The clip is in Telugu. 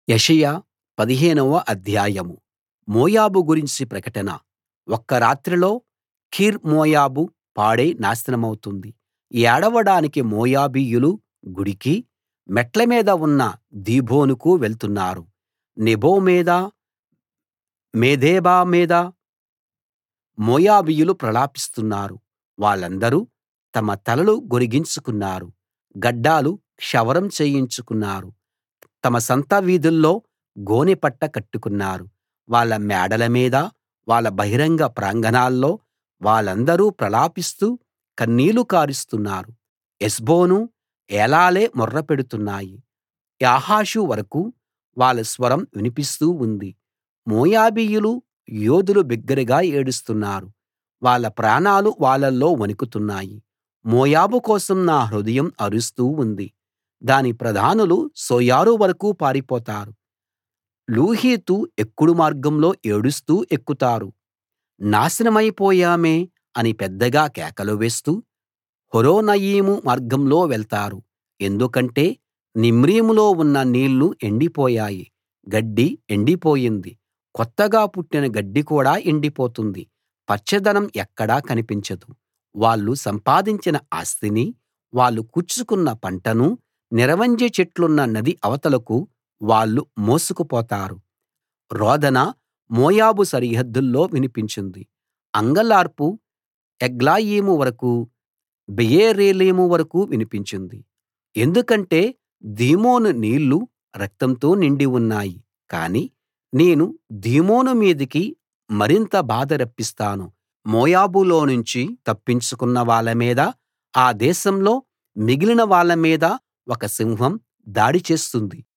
యెషయా పదిహేనవ అధ్యాయం మోయాబు గురించి ప్రకటన ఒక్క రాత్రిలో కీర్ మోయాబు పాడై నాశనమవుతుంది ఏడవడానికి మోయాబీయులు గుడికీ మెట్ల మీద ఉన్న దీబోనుకు వెళ్తున్నారు నెబో మీదా మేదెబా మీదా మోయాబీయులు ప్రలాపిస్తున్నారు వాళ్ళందరూ తమ తలలు గొరిగించుకున్నారు గడ్డాలు క్షవరం చేయించుకున్నారు తమ సంత వీధుల్లో గోనెపట్ట కట్టుకున్నారు వాళ్ళ మేడల మీద వాళ్ళ బహిరంగ ప్రాంగణాల్లో వాళ్ళందరూ ప్రలాపిస్తూ కన్నీళ్లు కారుస్తున్నారు హెష్బోను ఏలాలే మొర్ర పెడుతున్నాయి యాహసు వరకూ వాళ్ళ స్వరం వినిపిస్తూ ఉంది మోయాబీయులు యోధులు బిగ్గరగా ఏడుస్తున్నారు వాళ్ళ ప్రాణాలు వాళ్ళలో వణుకుతున్నాయి మోయాబు కోసం నా హృదయం అరుస్తూ ఉంది దాని ప్రధానులు సోయరు వరకూ పారిపోతారు లూహీతు ఎక్కుడు మార్గంలో ఏడుస్తూ ఎక్కుతారు నాశనమైపోయామే అని పెద్దగా కేకలు వేస్తూ హొరొనయీము మార్గంలో వెళ్తారు ఎందుకంటే నిమ్రీములో ఉన్న నీళ్లు ఎండిపోయాయి గడ్డి ఎండిపోయింది కొత్తగా పుట్టిన గడ్డి కూడా ఎండిపోతుంది పచ్చదనం ఎక్కడా కనిపించదు వాళ్ళు సంపాదించిన ఆస్తిని వాళ్ళు కూర్చుకున్న పంటను నిరవంజి చెట్లున్న నది అవతలకు వాళ్ళు మోసుకుపోతారు రోదన మోయాబు సరిహద్దుల్లో వినిపించింది అంగలార్పు ఎగ్లయీము వరకూ బెయేరేలీము వరకూ వినిపించింది ఎందుకంటే దీమోను నీళ్లు రక్తంతో నిండి ఉన్నాయి కానీ నేను దీమోను మీదికి మరింత బాధ రప్పిస్తాను మోయాబులోనుంచి తప్పించుకున్న వాళ్ళ మీద ఆ దేశంలో మిగిలిన వాళ్ళ మీద ఒక సింహం దాడి చేస్తుంది